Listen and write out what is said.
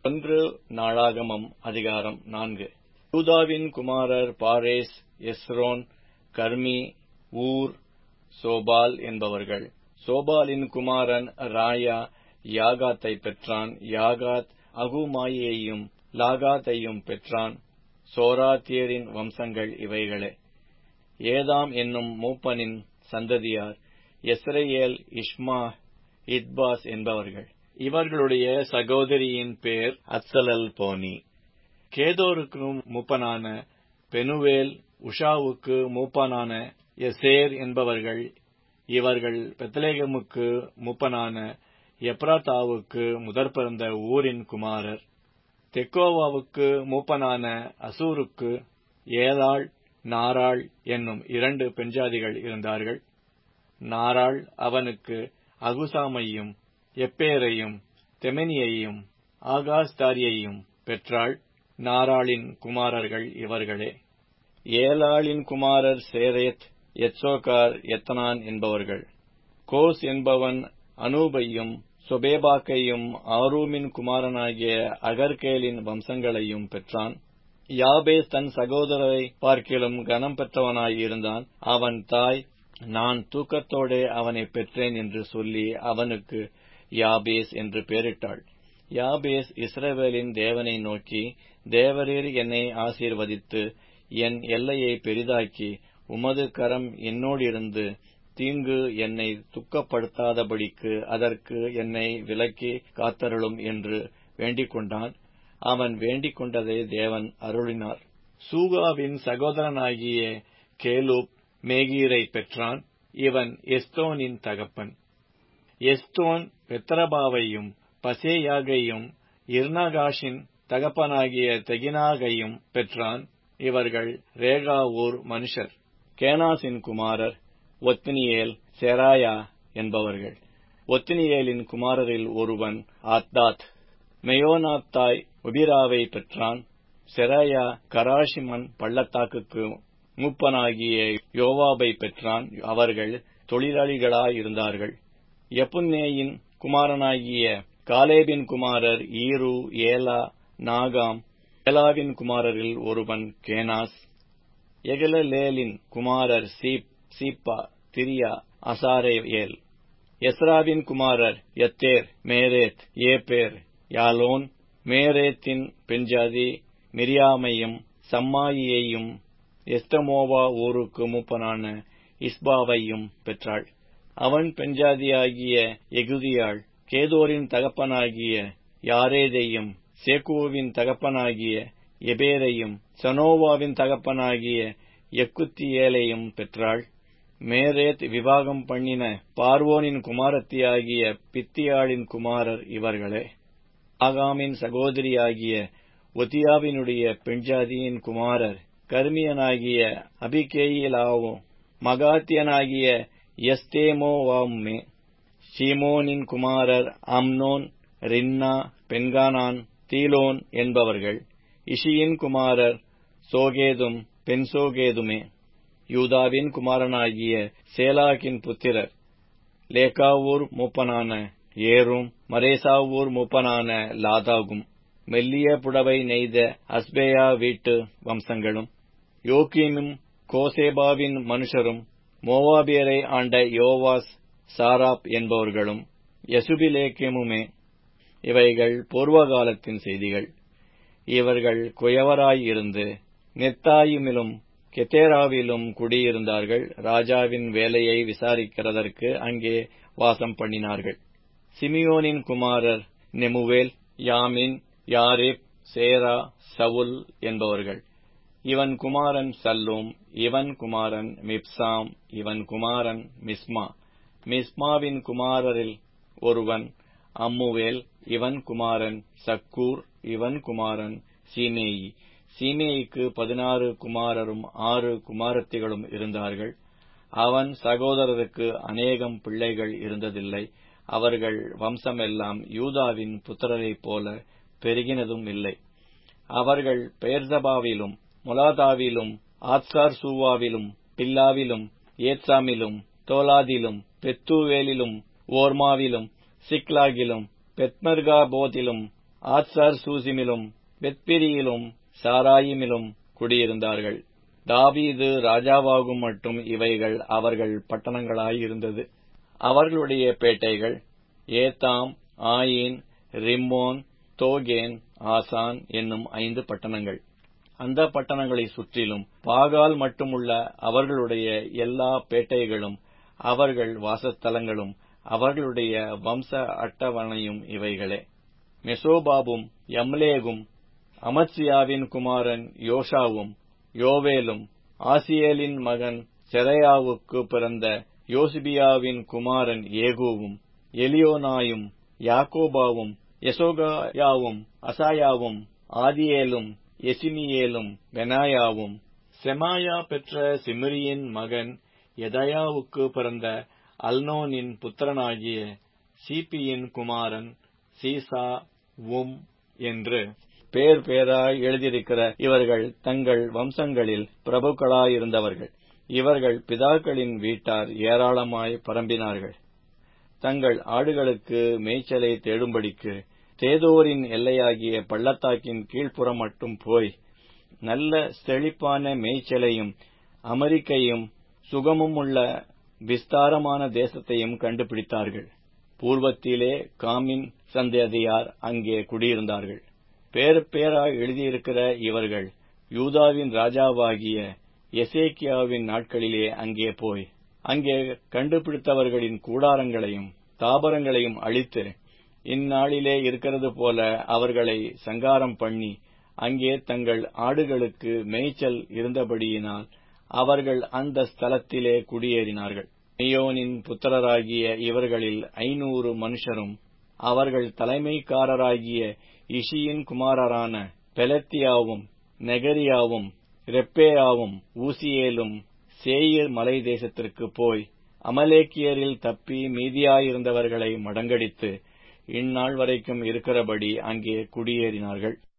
ஒன்று நாளாகமம் அதிகாரம் நான்கு யூதாவின் குமாரர் பாரேஸ் எஸ்ரோன் கர்மி ஊர் சோபால் என்பவர்கள் சோபாலின் குமாரன் ராயா யாகாத்தை பெற்றான் யாகாத் அகுமாயையும் லாகாத்தையும் பெற்றான் சோராத்தியரின் வம்சங்கள் இவைகளே ஏதாம் என்னும் மூப்பனின் சந்ததியார் எஸ்ரேல் இஷ்மா இத்பாஸ் என்பவர்கள் இவர்களுடைய சகோதரியின் பேர் அத்சலல் போனி கேதோருக்கு மூப்பனான பெனுவேல் உஷாவுக்கு மூப்பனான எசேர் என்பவர்கள் இவர்கள் பெத்லேகமுக்கு மூப்பனான எப்ராத்தாவுக்கு முதற்பிறந்த ஊரின் குமாரர் தெக்கோவாவுக்கு மூப்பனான அசூருக்கு ஏலாள் நாராள் என்னும் இரண்டு பெண்ஜாதிகள் இருந்தார்கள் நாராள் அவனுக்கு அகுசாமையும் எப்பேரையும் தெமெனியையும் ஆகாஸ்தாரியையும் பெற்றாள் நாராளின் குமாரர்கள் இவர்களே ஏலாளின் குமாரர் சேரேத் எத்சோகார் எத்தனான் என்பவர்கள் கோஸ் என்பவன் அனூபையும் சொபேபாக்கையும் ஆரூமின் குமாரனாகிய அகர்கேலின் வம்சங்களையும் பெற்றான் யாபேஸ் தன் சகோதரரை பார்க்கிலும் கனம் பெற்றவனாயிருந்தான் அவன் தாய் நான் தூக்கத்தோடே அவனை பெற்றேன் என்று சொல்லி அவனுக்கு யாபேஸ் என்று பெயரிட்டாள் யாபேஸ் இஸ்ரவேலின் தேவனை நோக்கி தேவரீர் என்னை ஆசீர்வதித்து என் எல்லையை பெரிதாக்கி உமது கரம் என்னோடிருந்து தீங்கு என்னை துக்கப்படுத்தாதபடிக்கு அதற்கு என்னை விலக்கி காத்தருளும் என்று வேண்டிக் கொண்டான் அவன் வேண்டிக் கொண்டதை தேவன் அருளினார் சூகாவின் சகோதரனாகிய கேலூப் மேகீரை பெற்றான் இவன் எஸ்தோனின் தகப்பன் எஸ்தோன் பெத்தரபாவையும் பசேயாகையும் இர்னாகாஷின் தகப்பனாகிய தெகினாகையும் பெற்றான் இவர்கள் ரேகாவூர் மனுஷர் கேனாசின் குமாரர் ஒத்தினியேல் செராயா என்பவர்கள் ஒத்தினியேலின் குமாரரில் ஒருவன் ஆத்தாத் மெயோனாத்தாய் ஒபிராவை பெற்றான் செராயா கராஷிமன் பள்ளத்தாக்குக்கு மூப்பனாகிய யோவாபை பெற்றான் அவர்கள் தொழிலாளிகளாயிருந்தார்கள் எப்புன்னேயின் குமாரனாகிய காலேபின் குமாரர் ஈரு ஏலா நாகாம் ஏலாவின் குமாரரில் ஒருவன் கேனாஸ் எகலலேலின் குமாரர் சீப் சீப்பா திரியா அசாரேயேல் எஸ்ராவின் குமாரர் எத்தேர் மேரேத் ஏபேர் யாலோன் மேரேத்தின் பெண்ஜாதி மிரியாமையும் சம்மாயியையும் எஸ்தமோவா ஊருக்கு மூப்பனான இஸ்பாவையும் பெற்றாள் அவன் பெண்ஜாதியாகிய எகுதியாள் கேதோரின் தகப்பனாகிய யாரேதையும் சேக்குவின் தகப்பனாகிய எபேரையும் சனோவாவின் தகப்பனாகிய எக்குத்தியேலையும் பெற்றாள் மேரேத் விவாகம் பண்ணின பார்வோனின் குமாரத்தியாகிய பித்தியாளின் குமாரர் இவர்களே ஆகாமின் சகோதரியாகிய ஒத்தியாவினுடைய பெண்ஜாதியின் குமாரர் கர்மியனாகிய அபிகேயிலாவும் மகாத்தியனாகிய எஸ்தேமோவாவுமே ஷீமோனின் குமாரர் அம்னோன் ரின்னா பென்கானான் தீலோன் என்பவர்கள் இஷியின் குமாரர் சோகேதும் பென்சோகேதுமே யூதாவின் குமாரனாகிய சேலாக்கின் புத்திரர் லேகாவூர் மூப்பனான ஏரும் மரேசாவூர் மூப்பனான லாதாகும் மெல்லிய புடவை நெய்த அஸ்பேயா வீட்டு வம்சங்களும் யோக்கீமும் கோசேபாவின் மனுஷரும் மோவாபியரை ஆண்ட யோவாஸ் சாராப் என்பவர்களும் யசுபிலேக்கியமுமே இவைகள் பூர்வகாலத்தின் செய்திகள் இவர்கள் குயவராயிருந்து நெத்தாயுமிலும் கெத்தேராவிலும் குடியிருந்தார்கள் ராஜாவின் வேலையை விசாரிக்கிறதற்கு அங்கே வாசம் பண்ணினார்கள் சிமியோனின் குமாரர் நெமுவேல் யாமின் யாரேப் சேரா சவுல் என்பவர்கள் இவன் குமாரன் சல்லூம் இவன் குமாரன் மிப்சாம் இவன் குமாரன் மிஸ்மா மிஸ்மாவின் குமாரரில் ஒருவன் அம்முவேல் இவன் குமாரன் சக்கூர் இவன் குமாரன் சீமேயி சீமேயிக்கு பதினாறு குமாரரும் ஆறு குமாரத்திகளும் இருந்தார்கள் அவன் சகோதரருக்கு அநேகம் பிள்ளைகள் இருந்ததில்லை அவர்கள் வம்சமெல்லாம் யூதாவின் புத்திரரைப் போல பெருகினதும் இல்லை அவர்கள் பெயர்சபாவிலும் மொலாதாவிலும் ஆத்சார் சூவாவிலும் பில்லாவிலும் ஏத்சாமிலும் தோலாதிலும் பெத்தூவேலிலும் ஓர்மாவிலும் சிக்லாகிலும் பெத்மர்காபோதிலும் ஆத்சார் சூசிமிலும் பெத்பிரியிலும் சாராயிமிலும் குடியிருந்தார்கள் தாவீது ராஜாவாகும் மட்டும் இவைகள் அவர்கள் பட்டணங்களாயிருந்தது அவர்களுடைய பேட்டைகள் ஏத்தாம் ஆயின் ரிம்மோன் தோகேன் ஆசான் என்னும் ஐந்து பட்டணங்கள் அந்த பட்டணங்களை சுற்றிலும் பாகால் மட்டுமுள்ள அவர்களுடைய எல்லா பேட்டைகளும் அவர்கள் வாசஸ்தலங்களும் அவர்களுடைய வம்ச அட்டவணையும் இவைகளே மெசோபாபும் யம்லேகும் அமத்சியாவின் குமாரன் யோஷாவும் யோவேலும் ஆசியேலின் மகன் செரையாவுக்கு பிறந்த யோசிபியாவின் குமாரன் ஏகூவும் எலியோனாயும் யாக்கோபாவும் யசோகாயாவும் அசாயாவும் ஆதியேலும் எசிமியேலும் பெனாயாவும் செமாயா பெற்ற சிம்ரியின் மகன் எதயாவுக்கு பிறந்த அல்னோனின் புத்திரனாகிய சீப்பியின் குமாரன் சீசா உம் என்று பேர் பேராய் எழுதியிருக்கிற இவர்கள் தங்கள் வம்சங்களில் பிரபுக்களாயிருந்தவர்கள் இவர்கள் பிதாக்களின் வீட்டார் ஏராளமாய் பரம்பினார்கள் தங்கள் ஆடுகளுக்கு மேய்ச்சலை தேடும்படிக்கு தேதோரின் எல்லையாகிய பள்ளத்தாக்கின் கீழ்ப்புறம் மட்டும் போய் நல்ல செழிப்பான மேய்ச்சலையும் அமெரிக்கையும் சுகமுமுள்ள விஸ்தாரமான தேசத்தையும் கண்டுபிடித்தார்கள் பூர்வத்திலே காமின் சந்ததியார் அங்கே குடியிருந்தார்கள் பேர் பேராய் எழுதியிருக்கிற இவர்கள் யூதாவின் ராஜாவாகிய எசேக்கியாவின் நாட்களிலே அங்கே போய் அங்கே கண்டுபிடித்தவர்களின் கூடாரங்களையும் தாபரங்களையும் அழித்து இந்நாளிலே இருக்கிறது போல அவர்களை சங்காரம் பண்ணி அங்கே தங்கள் ஆடுகளுக்கு மேய்ச்சல் இருந்தபடியினால் அவர்கள் அந்த ஸ்தலத்திலே குடியேறினார்கள் மியோனின் புத்திரராகிய இவர்களில் ஐநூறு மனுஷரும் அவர்கள் தலைமைக்காரராகிய இஷியின் குமாரரான பெலத்தியாவும் நெகரியாவும் ரெப்பேயாவும் ஊசியேலும் சேயீர் மலை தேசத்திற்கு போய் அமலேக்கியரில் தப்பி மீதியாயிருந்தவர்களை மடங்கடித்து இந்நாள் வரைக்கும் இருக்கிறபடி அங்கே குடியேறினார்கள்